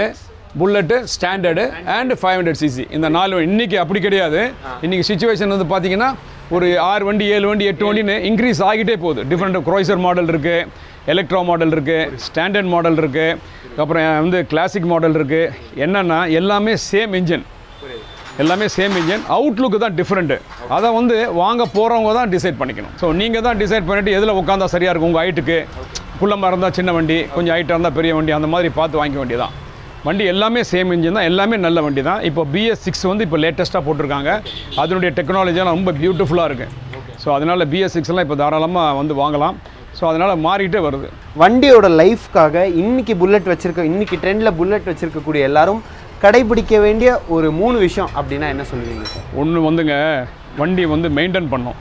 bullet standard and five hundred CC இந்த நாலு இன்னைக்கு அப்படி கிடையாது இன்னைக்கு சுச்சுவேஷன் வந்து பார்த்தீங்கன்னா ஒரு ஆறு வண்டி ஏழு வண்டி எட்டு வண்டின்னு இன்க்ரீஸ் ஆகிட்டே போகுது டிஃப்ரெண்ட் க்ரோய்சர் மாடல் இருக்குது எலக்ட்ரோ மாடல் இருக்குது ஸ்டாண்டர்ட் மாடல் இருக்குது அப்புறம் வந்து கிளாசிக் மாடல் இருக்குது என்னென்னா எல்லாமே சேம் இன்ஜின் எல்லாமே சேம் இன்ஜின் அவுட்லுக்கு தான் டிஃப்ரெண்ட்டு அதை வந்து வாங்க போகிறவங்க தான் டிசைட் பண்ணிக்கணும் ஸோ நீங்கள் தான் டிசைட் பண்ணிவிட்டு எதில் உட்காந்தா சரியாக இருக்கும் உங்கள் ஹைட்டுக்கு குள்ளமாக இருந்தால் சின்ன வண்டி கொஞ்சம் ஹைட்டாக இருந்தால் பெரிய வண்டி அந்த மாதிரி பார்த்து வாங்கிக்க வேண்டியதான் வண்டி எல்லாமே சேம் இன்ஜின் தான் எல்லாமே நல்ல வண்டி தான் இப்போ பிஎஸ் சிக்ஸ் வந்து இப்போ லேட்டஸ்ட்டாக போட்டிருக்காங்க அதனுடைய டெக்னாலஜியெல்லாம் ரொம்ப பியூட்டிஃபுல்லாக இருக்குது ஸோ அதனால் பிஎஸ் சிக்ஸ்லாம் இப்போ தாராளமாக வந்து வாங்கலாம் ஸோ அதனால் மாறிக்கிட்டே வருது வண்டியோட லைஃப்க்காக இன்னைக்கு புல்லட் வச்சிருக்க இன்னைக்கு ட்ரெண்டில் புல்லட் வச்சிருக்கக்கூடிய எல்லாரும் கடைபிடிக்க வேண்டிய ஒரு மூணு விஷயம் அப்படின்னா என்ன சொல்லுவீங்க சார் ஒன்று வந்துங்க வண்டி வந்து மெயின்டைன் பண்ணும்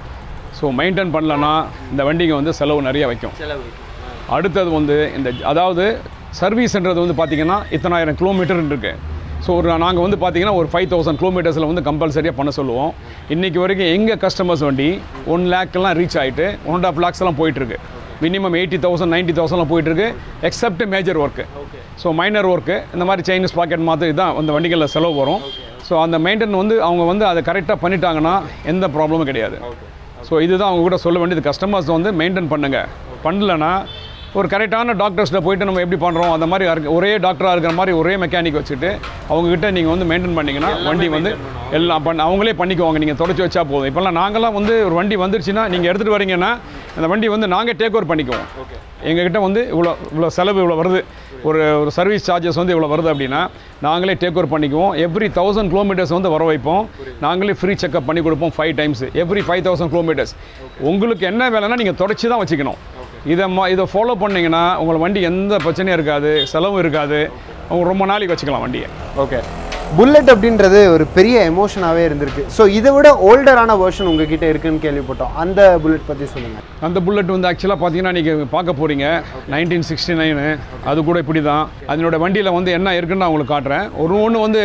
ஸோ மெயின்டைன் பண்ணலன்னா இந்த வண்டிங்க வந்து செலவு நிறைய வைக்கும் செலவு அடுத்தது வந்து இந்த அதாவது சர்வீஸ்ன்றது வந்து பார்த்திங்கன்னா இத்தனாயிரம் கிலோமீட்டர் இருக்கு ஸோ ஒரு நாங்கள் வந்து பார்த்தீங்கன்னா ஒரு ஃபைவ் தௌசண்ட் கிலோமீட்டர்ஸில் வந்து கம்பல்சரியாக பண்ண சொல்லுவோம் இன்றைக்கி வரைக்கும் எங்கள் கஸ்டமர்ஸ் வண்டி ஒன் லேக்கெல்லாம் ரீச் ஆகிட்டு ஒன் அண்ட் ஆஃப் லேக்ஸ்லாம் போயிட்டுருக்கு மினிமம் எயிட்டி தௌசண்ட் நைன்ட்டி தௌசண்ட்லாம் போயிட்டுருக்கு except major work so minor work இந்த மாதிரி சைனீஸ் பாக்கெட் மாதிரி தான் அந்த வண்டிகளில் செலவு வரும் ஸோ அந்த மெயின்டைன் வந்து அவங்க வந்து அதை கரெக்டாக பண்ணிட்டாங்கன்னா எந்த ப்ராப்ளமும் கிடையாது ஸோ இதுதான் அவங்க கூட சொல்ல வேண்டியது கஸ்டமர்ஸ் வந்து மெயின்டைன் பண்ணுங்கள் பண்ணலன்னா ஒரு கரெக்டான டாக்டர்ஸ்கிட்ட போயிட்டு நம்ம எப்படி பண்ணுறோம் அந்த மாதிரி இருக்க- ஒரே டாக்டராக இருக்கிற மாதிரி ஒரே மெக்கானிக் வச்சுட்டு அவங்ககிட்ட நீங்கள் வந்து மெயின்டைன் பண்ணிங்கன்னா வண்டி வந்து எல்லாம் பண்ண அவங்களே பண்ணிக்குவாங்க நீங்கள் தொடச்சி வச்சா போதும் இப்போல்லாம் நாங்களாம் வந்து ஒரு வண்டி வந்துருச்சுன்னா நீங்கள் எடுத்துகிட்டு வரீங்கன்னா அந்த வண்டி வந்து நாங்கள் டேக் ஓவர் பண்ணிக்குவோம் எங்ககிட்ட வந்து இவ்வளோ இவ்வளோ செலவு இவ்வளோ வருது ஒரு ஒரு சர்வீஸ் சார்ஜஸ் வந்து இவ்வளோ வருது அப்படின்னா நாங்களே டேக் ஓவர் பண்ணிக்குவோம் எவ்ரி தௌசண்ட் கிலோமீட்டர்ஸ் வந்து வர வைப்போம் நாங்களே ஃப்ரீ செக்அப் பண்ணி கொடுப்போம் five times every five thousand kilometers உங்களுக்கு என்ன வேலைன்னா நீங்கள் தொடச்சி தான் வச்சுக்கணும் இதை மா இதை ஃபாலோ பண்ணீங்கன்னா உங்கள் வண்டி எந்த பிரச்சனையும் இருக்காது செலவும் இருக்காது அவங்க ரொம்ப நாளைக்கு வச்சுக்கலாம் வண்டியை ஓகே புல்லட் அப்படின்றது ஒரு பெரிய எமோஷனாகவே இருந்திருக்கு ஸோ இதை விட ஓல்டரான வெர்ஷன் உங்ககிட்ட இருக்குன்னு கேள்விப்பட்டோம் அந்த புல்லட் பற்றி சொல்லுங்கள் அந்த புல்லட் வந்து ஆக்சுவலாக பார்த்தீங்கன்னா நீங்கள் பார்க்க போகிறீங்க நைன்டீன் சிக்ஸ்டி நைனு அது கூட இப்படி தான் அதனோட வண்டியில் வந்து என்ன இருக்குன்னு நான் உங்களுக்கு காட்டுறேன் ஒரு ஒன்று வந்து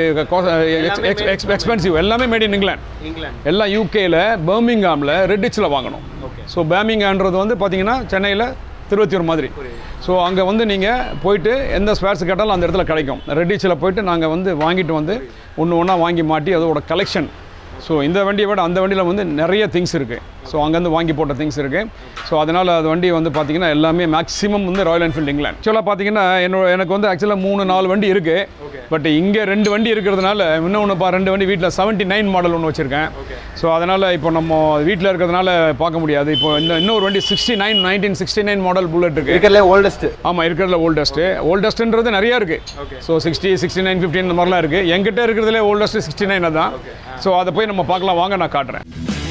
எக்ஸ்பென்சிவ் எல்லாமே மேட் இன் இங்கிலாந்து இங்கிலாந்து எல்லாம் யூகேயில் பர்மிங்காமில் ரெட்டிச்சில் வாங்கணும் ஸோ பேர்மிங்கான்றது வந்து பார்த்தீங்கன்னா சென்னையில் திருவத்தியூர் மாதிரி ஸோ அங்கே வந்து நீங்கள் போயிட்டு எந்த ஸ்பேர்ஸ் கேட்டாலும் அந்த இடத்துல கிடைக்கும் ரெட்டிச்சில் போயிட்டு நாங்கள் வந்து வாங்கிட்டு வந்து ஒன்று ஒன்றா வாங்கி மாட்டி அதோட கலெக்ஷன் ஸோ இந்த வண்டியை விட அந்த வண்டியில் வந்து நிறைய திங்ஸ் இருக்குது ஸோ அங்கேருந்து வாங்கி போட்ட திங்ஸ் இருக்குது ஸோ அதனால் அது வண்டி வந்து பார்த்தீங்கன்னா எல்லாமே மேக்ஸிமம் வந்து ராயல் என்ஃபீல்டு இங்கிலாந்து ஆக்சுவலாக பார்த்தீங்கன்னா என்னோட எனக்கு வந்து ஆக்சுவலாக மூணு நாலு வண்டி இருக்குது பட் இங்கே ரெண்டு வண்டி இருக்கிறதுனால இன்னொன்று பா ரெண்டு வண்டி வீட்டில் செவன்ட்டி நைன் மாடல் ஒன்று வச்சுருக்கேன் ஸோ அதனால் இப்போ நம்ம வீட்டில் இருக்கிறதுனால பார்க்க முடியாது இப்போ இந்த இன்னொரு வண்டி sixty nine nineteen sixty nine model bullet இருக்குது இருக்கிறதுல ஓல்டஸ்ட் ஆமாம் இருக்கிறதுல ஓல்டஸ்ட்டு ஓல்டஸ்ட்டுன்றது நிறையா இருக்குது so sixty sixty nine fifteen இந்த மாதிரிலாம் இருக்குது என்கிட்ட இருக்கிறதுல ஓல்டஸ்ட்டு சிக்ஸ்டி நைன் தான் ஸோ அதை போய் நம்ம பார்க்கலாம் வாங்க நான் காட்டுறேன்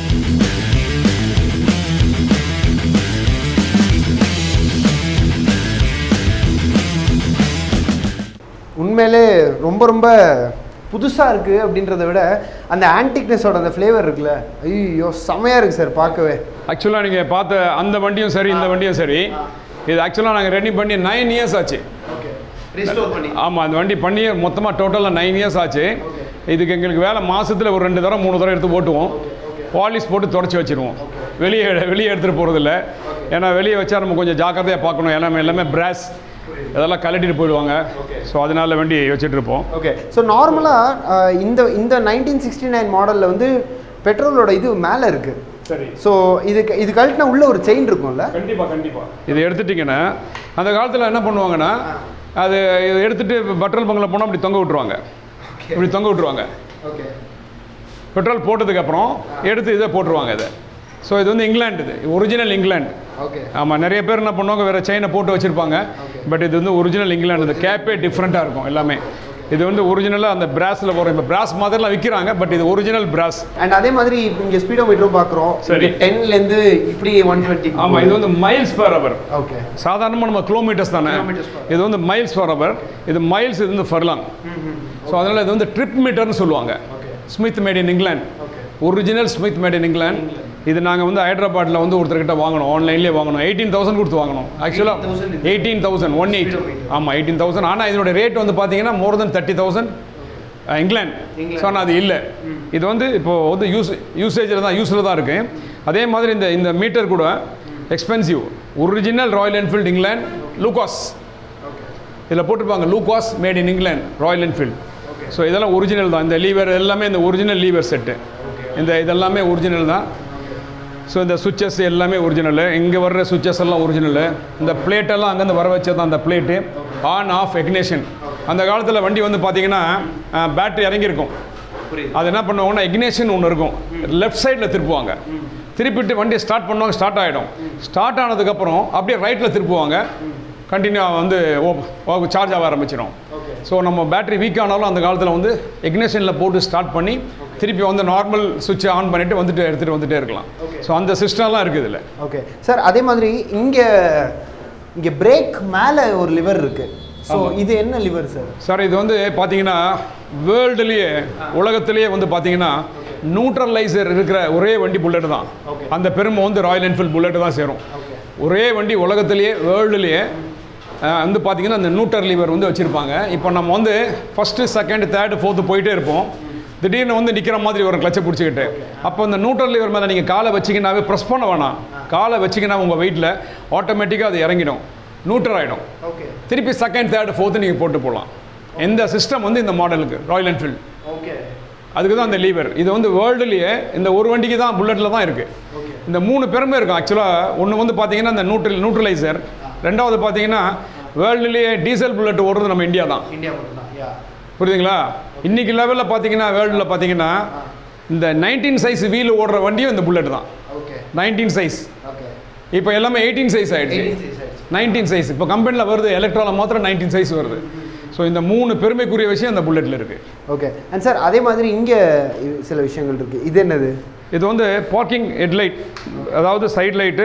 உண்மையிலே ரொம்ப ரொம்ப புதுசாக இருக்குது அப்படின்றத விட அந்த ஆன்டிக்னஸோட அந்த ஃப்ளேவர் இருக்குல்ல ஐயோ செமையாக இருக்குது சார் பார்க்கவே ஆக்சுவலாக நீங்கள் பார்த்த அந்த வண்டியும் சரி இந்த வண்டியும் சரி இது ஆக்சுவலாக நாங்கள் ரெடி பண்ணி நைன் இயர்ஸ் ஆச்சு ஓகே ரீஸ்டோர் பண்ணி ஆமாம் அந்த வண்டி பண்ணி மொத்தமாக டோட்டலாக நைன் இயர்ஸ் ஆச்சு இதுக்கு எங்களுக்கு வேலை மாதத்தில் ஒரு ரெண்டு தரம் மூணு தரம் எடுத்து ஓட்டுவோம் பாலிஷ் போட்டு தொடச்சி வச்சிருவோம் வெளியே வெளியே எடுத்துகிட்டு போகிறதில்ல ஏன்னா வெளியே வச்சா நம்ம கொஞ்சம் ஜாக்கிரதையாக பார்க்கணும் எல்லாமே எல்லாமே பிராஸ் இதெல்லாம் கலட்டிட்டு போயிடுவாங்க ஸோ அதனால வண்டி வச்சுட்டு இருப்போம் ஓகே ஸோ நார்மலாக இந்த இந்த நைன்டீன் சிக்ஸ்டி நைன் மாடலில் வந்து பெட்ரோலோட இது மேலே இருக்குது சரி ஸோ இதுக்கு இது கழட்டினா உள்ள ஒரு செயின் இருக்கும்ல கண்டிப்பாக கண்டிப்பாக இதை எடுத்துட்டிங்கன்னா அந்த காலத்தில் என்ன பண்ணுவாங்கன்னா அது இதை எடுத்துட்டு பெட்ரோல் பங்கில் போனால் அப்படி தொங்க விட்டுருவாங்க இப்படி தொங்க விட்டுருவாங்க ஓகே பெட்ரோல் போட்டதுக்கப்புறம் எடுத்து இதை போட்டுருவாங்க இதை ஸோ இது வந்து இங்கிலாந்து இது ஒரிஜினல் இங்கிலாந்து ஓகே ஆமாம் நிறைய பேர் என்ன பண்ணுவாங்க வேறு செயினை போட்டு வச்சுருப்பாங்க பட் இது வந்து ஒரிஜினல் இங்கிலாந்து இந்த கேப்பே டிஃப்ரெண்ட்டாக இருக்கும் எல்லாமே இது வந்து ஒரிஜினலாக அந்த பிராஸில் போகிற இப்போ பிராஸ் மாதிரிலாம் விற்கிறாங்க பட் இது ஒரிஜினல் பிராஸ் அண்ட் அதே மாதிரி இங்கே ஸ்பீடோ மீட்டரும் பார்க்குறோம் சரி. டென்லேருந்து இப்படி ஒன் டுவெண்ட்டி ஆமாம் இது வந்து மைல்ஸ் பர் அவர் ஓகே சாதாரணமாக நம்ம கிலோமீட்டர்ஸ் தானே Kilometers per இது வந்து மைல்ஸ் பர் அவர் இது மைல்ஸ் இது வந்து ஃபர்லாங் ஸோ அதனால் இது வந்து ட்ரிப் மீட்டர்னு சொல்லுவாங்க Smith made in England original Smith made in England இது நாங்கள் வந்து ஹைதராபாத்தில் வந்து ஒருத்தர்கிட்ட வாங்கணும் ஆன்லைன்லேயே வாங்கணும் எயிட்டீன் தௌசண்ட் கொடுத்து வாங்கணும் ஆக்சுவலாக எயிட்டீன் தௌசண்ட் ஒன் எயிட் ஆமாம் எயிட்டீன் தௌசண்ட் ஆனால் இதோட ரேட் வந்து பார்த்தீங்கன்னா more than thirty thousand England so ஆனால் அது இல்லை இது வந்து இப்போ வந்து யூஸ் யூசேஜில் தான் யூஸில் தான் இருக்குது அதே மாதிரி இந்த இந்த மீட்டர் கூட expensive original Royal Enfield England Lucas இதில் போட்டிருப்பாங்க Lucas made in England Royal Enfield so இதெல்லாம் ஒரிஜினல் தான் இந்த லீவர் எல்லாமே இந்த ஒரிஜினல் லீவர் செட்டு இந்த இதெல்லாமே ஒரிஜினல் தான் ஸோ இந்த சுவிச்சஸ் எல்லாமே ஒரிஜினலு இங்கே வர்ற சுவிச்சஸ் எல்லாம் ஒரிஜினலு இந்த பிளேட்டெல்லாம் அங்கேருந்து வர வச்சது தான் அந்த பிளேட்டு ஆன் ஆஃப் எக்னேஷன் அந்த காலத்தில் வண்டி வந்து பார்த்தீங்கன்னா பேட்டரி இறங்கியிருக்கும் அது என்ன பண்ணுவாங்கன்னா எக்னேஷன் ஒன்று இருக்கும் லெஃப்ட் சைடில் திருப்புவாங்க திருப்பிட்டு வண்டியை ஸ்டார்ட் பண்ணுவாங்க ஸ்டார்ட் ஆகிடும் ஸ்டார்ட் ஆனதுக்கப்புறம் அப்படியே ரைட்டில் திருப்புவாங்க கண்டினியூ வந்து சார்ஜ் ஆக ஆரம்பிச்சிடும் ஸோ நம்ம பேட்டரி வீக் ஆனாலும் அந்த காலத்தில் வந்து எக்னேஷனில் போட்டு ஸ்டார்ட் பண்ணி திருப்பி வந்து நார்மல் சுவிட்சை ஆன் பண்ணிவிட்டு வந்துட்டு எடுத்துகிட்டு வந்துட்டே இருக்கலாம் ஸோ அந்த சிஸ்டம்லாம் இருக்குது இதில் ஓகே சார் அதே மாதிரி இங்கே இங்கே பிரேக் மேலே ஒரு லிவர் இருக்கு ஸோ இது என்ன லிவர் சார் சார் இது வந்து பார்த்தீங்கன்னா வேர்ல்டுலேயே உலகத்திலேயே வந்து பார்த்தீங்கன்னா நியூட்ரலைசர் இருக்கிற ஒரே வண்டி புல்லட் தான் அந்த பெருமை வந்து ராயல் என்ஃபீல்ட் புல்லட் தான் சேரும் ஒரே வண்டி உலகத்திலேயே வேர்ல்டுலேயே வந்து பார்த்தீங்கன்னா அந்த நியூட்ரல் லீவர் வந்து வச்சுருப்பாங்க இப்போ நம்ம வந்து ஃபஸ்ட்டு செகண்ட் தேர்டு ஃபோர்த்து போயிட்டே இருப்போம் திடீர்னு வந்து நிற்கிற மாதிரி ஒரு கிளச்சை பிடிச்சிக்கிட்டு அப்போ அந்த நியூட்ரல் லீவர் மேலே நீங்கள் காலை வச்சிங்கன்னாவே ப்ரெஸ் பண்ண வேணாம் காலை வச்சிங்கன்னா உங்கள் வெயிட்டில் ஆட்டோமேட்டிக்காக அது இறங்கிடும் நியூட்ரல் ஆகிடும் ஓகே திருப்பி செகண்ட் தேர்ட் ஃபோர்த்து நீங்கள் போட்டு போகலாம் இந்த சிஸ்டம் வந்து இந்த மாடலுக்கு ராயல் என்ஃபீல்ட் ஓகே அதுக்கு தான் அந்த லீவர் இது வந்து வேர்ல்டுலேயே இந்த ஒரு வண்டிக்கு தான் புல்லட்டில் தான் இருக்குது இந்த மூணு பெருமை இருக்கும் ஆக்சுவலாக ஒன்று வந்து பார்த்தீங்கன்னா இந்த நியூட்ரல் நியூட்ரலைசர் ரெண்டாவது பார்த்தீங்கன்னா வேர்ல்டுலேயே டீசல் புல்லட் ஓடுறது நம்ம இந்தியா தான் இந்தியா மட்டும்தான் யா புரியுதுங்களா இன்னைக்கு லெவலில் பார்த்தீங்கன்னா வேர்ல்டில் பார்த்தீங்கன்னா இந்த நைன்டீன் சைஸ் வீல் ஓடுற வண்டியும் இந்த புல்லட் தான் ஓகே நைன்டீன் சைஸ் ஓகே இப்போ எல்லாமே எயிட்டீன் சைஸ் ஆயிடுச்சு 18 size ஆயிடுச்சு. நைன்டீன் சைஸ் இப்போ கம்பெனியில் வருது எலக்ட்ரானில் மாத்திரம் நைன்டீன் சைஸ் வருது ஸோ இந்த மூணு பெருமைக்குரிய விஷயம் இந்த புல்லட்டில் இருக்குது ஓகே அண்ட் சார் அதே மாதிரி இங்கே சில விஷயங்கள் இருக்கு இது என்னது இது வந்து பார்க்கிங் ஹெட்லைட் அதாவது சைட் லைட்டு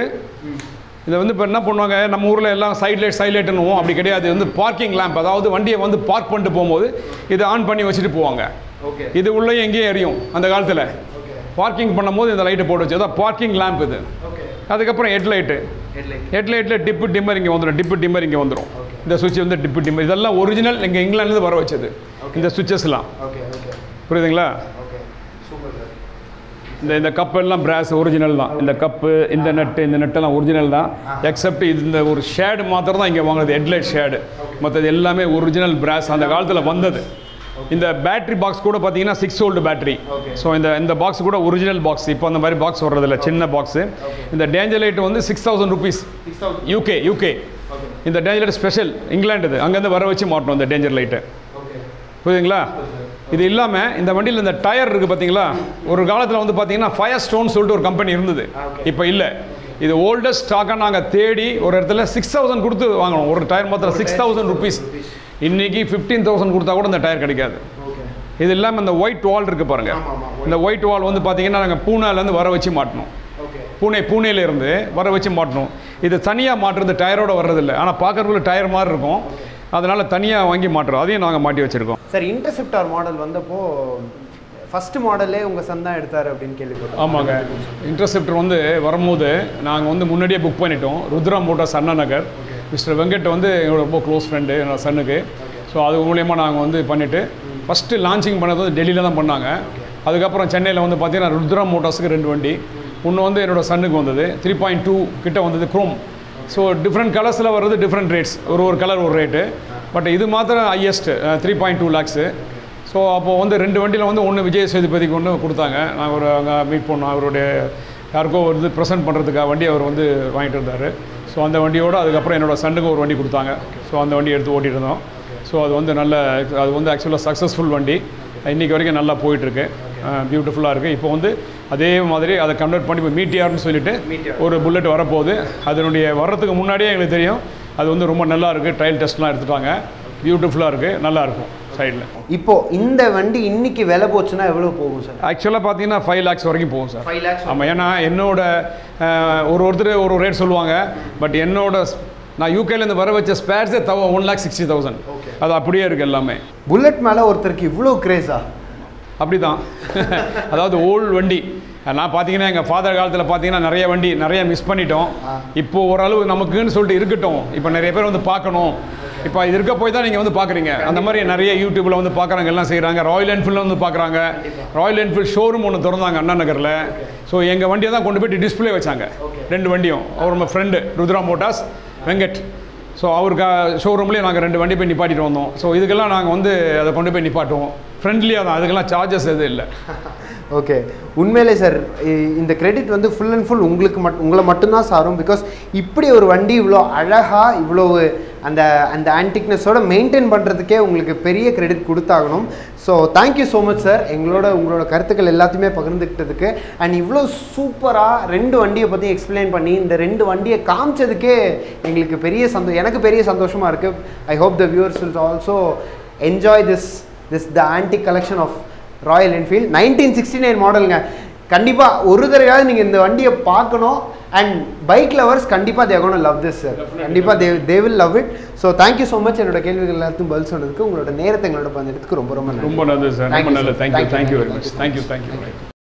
இதை வந்து இப்போ என்ன பண்ணுவாங்க நம்ம ஊரில் எல்லாம் சைட் லைட் சைட் லைட்டுன்னுவோம் அப்படி கிடையாது இது வந்து பார்க்கிங் லேம்ப் அதாவது வண்டியை வந்து பார்க் பண்ணிட்டு போகும்போது இதை ஆன் பண்ணி வச்சுட்டு போவாங்க ஓகே இது உள்ளேயும் எங்கேயும் எரியும் அந்த காலத்தில் ஓகே பார்க்கிங் பண்ணும்போது இந்த லைட்டை போட்டு வச்சு அதான் பார்க்கிங் லேம்ப் இது ஓகே அதுக்கப்புறம் ஹெட்லைட்டு ஹெட்லைட் ஹெட்லைட்டில் டிப்பு டிம்மர் இங்கே வந்துடும் டிப்பு டிம்மர் இங்கே வந்துடும் இந்த சுவிட்ச் வந்து டிப்பு டிம்மர் இதெல்லாம் ஒரிஜினல் இங்கே இங்கிலாந்துலேருந்து வர வச்சது இந்த சுவிச்சஸ்லாம் ஓகே ஓகே புரியுதுங்களா ஓகே சூப்பர் சார் இந்த இந்த கப் எல்லாம் பிராஸ் ஒரிஜினல் தான் இந்த கப்பு இந்த நட்டு இந்த நட்டெல்லாம் ஒரிஜினல் தான் எக்ஸப்ட் இது இந்த ஒரு ஷேடு மாத்திரம் தான் இங்கே வாங்குறது ஹெட்லைட் ஷேடு மற்றது எல்லாமே ஒரிஜினல் பிராஸ் அந்த காலத்தில் வந்தது இந்த பேட்டரி பாக்ஸ் கூட பார்த்தீங்கன்னா six old battery Okay. So இந்த இந்த பாக்ஸ் கூட ஒரிஜினல் பாக்ஸ் இப்போ அந்த மாதிரி பாக்ஸ் வர்றதில்ல சின்ன பாக்ஸு இந்த டேஞ்சர் லைட் வந்து six thousand rupees six thousand UK UK okay இந்த டேஞ்சர் லைட் ஸ்பெஷல் இங்கிலாந்து இது அங்கேருந்து வர வச்சு மாட்டணும் இந்த டேஞ்சர் லைட்டை ஓகே புரியுதுங்களா இது இல்லாமல் இந்த வண்டியில் இந்த டயர் இருக்குது பார்த்தீங்களா ஒரு காலத்தில் வந்து பார்த்தீங்கன்னா ஃபயர் ஸ்டோன் சொல்லிட்டு ஒரு கம்பெனி இருந்தது இப்போ இல்லை இது ஓல்டஸ்ட் ஸ்டாக்காக நாங்கள் தேடி ஒரு இடத்துல சிக்ஸ் தௌசண்ட் கொடுத்து வாங்கணும் ஒரு டயர் மாத்திரம் சிக்ஸ் தௌசண்ட் ருபீஸ் இன்னைக்கு ஃபிஃப்டீன் தௌசண்ட் கொடுத்தா கூட இந்த டயர் கிடைக்காது ஓகே இது இல்லாமல் இந்த ஒயிட் வால் இருக்குது பாருங்க ஆமா, ஆமா, இந்த ஒயிட் வால் வந்து பார்த்தீங்கன்னா நாங்கள் பூனாலேருந்து வர வச்சு மாட்டணும் ஓகே பூனே பூனேல இருந்து வர வச்சு மாட்டணும் இது தனியாக மாட்டுறது டயரோட வர்றதில்ல ஆனால் பார்க்கறதுக்குள்ள டயர் மாதிரி இருக்கும் அதனால் தனியாக வாங்கி மாட்டுறோம் அதையும் நாங்கள் மாட்டி வச்சுருக்கோம் சார் இன்டர்செப்டார் மாடல் வந்தப்போ ஃபர்ஸ்ட் மாடலே உங்க சன் தான் எடுத்தாரு அப்படின்னு கேள்விப்பட்டோம் ஆமாங்க இன்டர்செப்டர் வந்து வரும்போது நாங்கள் வந்து முன்னாடியே புக் பண்ணிட்டோம் ருத்ரா மோட்டார்ஸ் அண்ணா நகர் மிஸ்டர் வெங்கட் வந்து எங்களோட ரொம்ப க்ளோஸ் ஃப்ரெண்டு என்னோட சன்னுக்கு ஸோ அது மூலியமாக நாங்கள் வந்து பண்ணிவிட்டு ஃபஸ்ட்டு லான்ச்சிங் பண்ணது வந்து டெல்லியில் தான் பண்ணாங்க அதுக்கப்புறம் சென்னையில் வந்து பார்த்தீங்கன்னா ருத்ரா மோட்டார்ஸுக்கு ரெண்டு வண்டி ஒன்று வந்து என்னோட சன்னுக்கு வந்தது த்ரீ பாயிண்ட் டூ கிட்ட வந்தது குரோம் ஸோ டிஃப்ரெண்ட் கலர்ஸில் வர்றது டிஃப்ரெண்ட் ரேட்ஸ் ஒரு ஒரு கலர் ஒரு ரேட்டு பட் இது மாத்திரம் highest three point two lakhs so அப்போது வந்து ரெண்டு வண்டியில் வந்து ஒன்று விஜய் சேதுபதிக்கு ஒன்று கொடுத்தாங்க நான் ஒரு அங்கே மீட் பண்ணோம் அவருடைய யாருக்கோ வந்து ப்ரெசென்ட் பண்ணுறதுக்காக வண்டி அவர் வந்து வாங்கிட்டு இருந்தார் ஸோ அந்த வண்டியோடு அதுக்கப்புறம் என்னோட சண்டுக்கு ஒரு வண்டி கொடுத்தாங்க ஸோ அந்த வண்டி எடுத்து ஓட்டிட்டு இருந்தோம் ஸோ அது வந்து நல்ல அது வந்து ஆக்சுவலாக சக்ஸஸ்ஃபுல் வண்டி இன்றைக்கி வரைக்கும் நல்லா போயிட்டுருக்கு பியூட்டிஃபுல்லாக இருக்குது இப்போ வந்து அதே மாதிரி அதை கன்வெர்ட் பண்ணி இப்போ மீட்டியார்னு சொல்லிட்டு ஒரு புல்லட் வரப்போகுது அதனுடைய வர்றதுக்கு முன்னாடியே எங்களுக்கு தெரியும் அது வந்து ரொம்ப நல்லா இருக்குது ட்ரையல் டெஸ்ட்லாம் எடுத்துட்டாங்க பியூட்டிஃபுல்லாக இருக்குது நல்லா இருக்கும் சைடில் இப்போ இந்த வண்டி இன்னைக்கு விலை போச்சுன்னா எவ்வளவு போகும் சார் ஆக்சுவலாக பார்த்தீங்கன்னா ஃபைவ் லேக்ஸ் வரைக்கும் போகும் சார் ஃபைவ் லேக்ஸ் ஆமாம் ஏன்னா என்னோட அஹ், ஒரு ஒருத்தர் ஒரு ரேட் சொல்லுவாங்க பட் என்னோட ஸ்- நான் யூகேலேருந்து வர வச்ச ஸ்பேர்ஸே தவ ஒன் லேக் சிக்ஸ்டி தௌசண்ட் அது அப்படியே இருக்குது எல்லாமே புல்லட் மேல ஒருத்தருக்கு இவ்வளோ கிரேஸா அப்படி தான் அதாவது ஓல்டு வண்டி நான் பார்த்தீங்கன்னா எங்கள் ஃபாதர் காலத்தில் பார்த்தீங்கன்னா நிறைய வண்டி நிறைய மிஸ் பண்ணிட்டோம் இப்போ ஓரளவு நமக்குன்னு சொல்லிட்டு இருக்கட்டும் இப்போ நிறைய பேர் வந்து பார்க்கணும் இப்போ இது இருக்க போய் தான் நீங்கள் வந்து பார்க்குறீங்க அந்த மாதிரி நிறைய யூடியூப்பில் வந்து பார்க்குறாங்க எல்லாம் செய்கிறாங்க ராயல் என்ஃபீல்டில் வந்து பார்க்குறாங்க ராயல் என்ஃபீல்ட் ஷோரூம் ஒன்று திறந்தாங்க அண்ணா நகரில் ஸோ எங்கள் வண்டியை தான் கொண்டு போயிட்டு டிஸ்ப்ளே வச்சாங்க ரெண்டு வண்டியும் அவர் நம்ம friend Rudra Motors Venkat so அவருக்கு ஷோரூம்லேயே நாங்கள் ரெண்டு வண்டி போய் நிப்பாட்டிட்டு வந்தோம் ஸோ இதுக்கெல்லாம் நாங்கள் வந்து அதை கொண்டு போய் நிப்பாட்டுவோம் ஃப்ரெண்ட்லியாக தான் அதுக்கெல்லாம் சார்ஜஸ் எதுவும் இல்லை ஓகே உண்மையிலே சார் இந்த கிரெடிட் வந்து ஃபுல் அண்ட் ஃபுல் உங்களுக்கு மட் உங்களை மட்டும்தான் சாரும் பிகாஸ் இப்படி ஒரு வண்டி இவ்வளோ அழகாக இவ்வளோ அந்த அந்த ஆன்டிக்னஸோட மெயின்டைன் பண்ணுறதுக்கே உங்களுக்கு பெரிய கிரெடிட் கொடுத்தாகணும் so thank you so much sir எங்களோட உங்களோட கருத்துக்கள் எல்லாத்தையுமே பகிர்ந்துக்கிட்டதுக்கு அண்ட் இவ்வளோ சூப்பராக ரெண்டு வண்டியை பற்றி எக்ஸ்பிளைன் பண்ணி இந்த ரெண்டு வண்டியை காமிச்சதுக்கே எங்களுக்கு பெரிய சந்தோஷம் எனக்கு பெரிய சந்தோஷமாக இருக்குது I hope the viewers will also enjoy this this the antique collection of Royal Enfield nineteen sixty nine மாடலுங்க கண்டிப்பாக ஒரு தடவையாவது நீங்கள் இந்த வண்டியை பார்க்கணும் அண்ட் பைக் லவர்ஸ் கண்டிப்பாக தேவணும் லவ் திஸ் சார் கண்டிப்பாக they they will love it so thank you so much என்னோட கேள்விகள் எல்லாத்தையும் பதில் சொன்னதுக்கு உங்களோட நேரத்தை எங்களோட பந்ததுக்கு ரொம்ப ரொம்ப நன்றி ரொம்ப நல்லது சார் Thank ரொம்ப you, நல்லது sir. Thank you Thank you. Thank you very much thank you thank you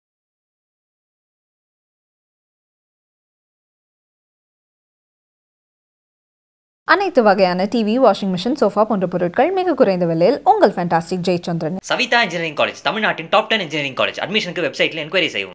அனைத்து வகையான டிவி வாஷிங் மிஷின் சோஃபா போன்ற பொருட்கள் மிக குறைந்த விலையில் உங்கள் fantastic Jayachandran Savitha engineering college தமிழ்நாட்டின் டாப் டென் இன்ஜினியரிங் காலேஜ் அட்மிஷனுக்கு வெப்சைட்டில் என்கொயரி செய்யவும்